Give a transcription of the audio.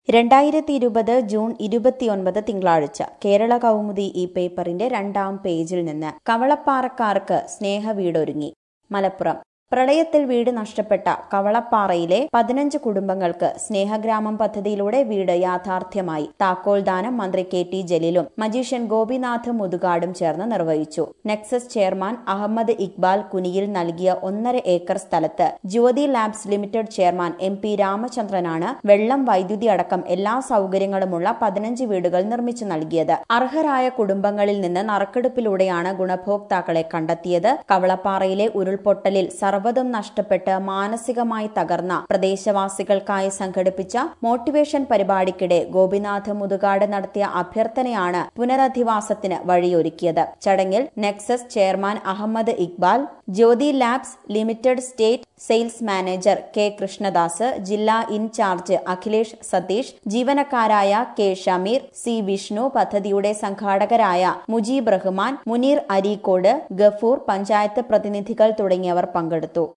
രണ്ടായിരത്തി ഇരുപത് ജൂൺ ഇരുപത്തിയൊൻപത് തിങ്കളാഴ്ച കേരള കൗമുദി ഈ പേപ്പറിന്റെ രണ്ടാം പേജിൽ നിന്ന് കവളപ്പാറക്കാർക്ക് സ്നേഹവീടൊരുങ്ങി മലപ്പുറം പ്രളയത്തിൽ വീട് നഷ്ടപ്പെട്ട കവളപ്പാറയിലെ പതിനഞ്ച് കുടുംബങ്ങൾക്ക് സ്നേഹഗ്രാമം പദ്ധതിയിലൂടെ വീട് യാഥാർത്ഥ്യമായി താക്കോൽ ദാനം മന്ത്രി കെ ടി ജലീലും മജീഷ്യൻ ഗോപിനാഥ് മുതുകാടും ചേർന്ന് നിർവഹിച്ചു നെക്സസ് ചെയർമാൻ അഹമ്മദ് ഇക്ബാൽ കുനിയിൽ നൽകിയ ഒന്നര ഏക്കർ സ്ഥലത്ത് Jyothi labs limited chairman M P രാമചന്ദ്രനാണ് വെള്ളം വൈദ്യുതി അടക്കം എല്ലാ സൗകര്യങ്ങളുമുള്ള പതിനഞ്ച് വീടുകൾ നിർമ്മിച്ചു നൽകിയത് അർഹരായ കുടുംബങ്ങളിൽ നിന്ന് നറുക്കെടുപ്പിലൂടെയാണ് ഗുണഭോക്താക്കളെ കണ്ടെത്തിയത് കവളപ്പാറയിലെ ഉരുൾപൊട്ടലിൽ സർവ്വതും നഷ്ടപ്പെട്ട് മാനസികമായി തകർന്ന പ്രദേശവാസികൾക്കായി സംഘടിപ്പിച്ച മോട്ടിവേഷൻ പരിപാടിക്കിടെ ഗോപിനാഥ് മുതുകാട് നടത്തിയ അഭ്യർത്ഥനയാണ് പുനരധിവാസത്തിന് വഴിയൊരുക്കിയത് ചടങ്ങിൽ Nexus chairman Ahammed Iqbal Jyothi labs limited state sales manager K Krishnadas ജില്ലാ ഇൻചാർജ് അഖിലേഷ് സതീഷ് ജീവനക്കാരായ കെ ഷമീർ സി വിഷ്ണു പദ്ധതിയുടെ സംഘാടകരായ മുജീബ് റഹ്മാൻ മുനീർ അരീക്കോട് ഗഫൂർ പഞ്ചായത്ത് പ്രതിനിധികൾ തുടങ്ങിയവർ പങ്കെടുത്തു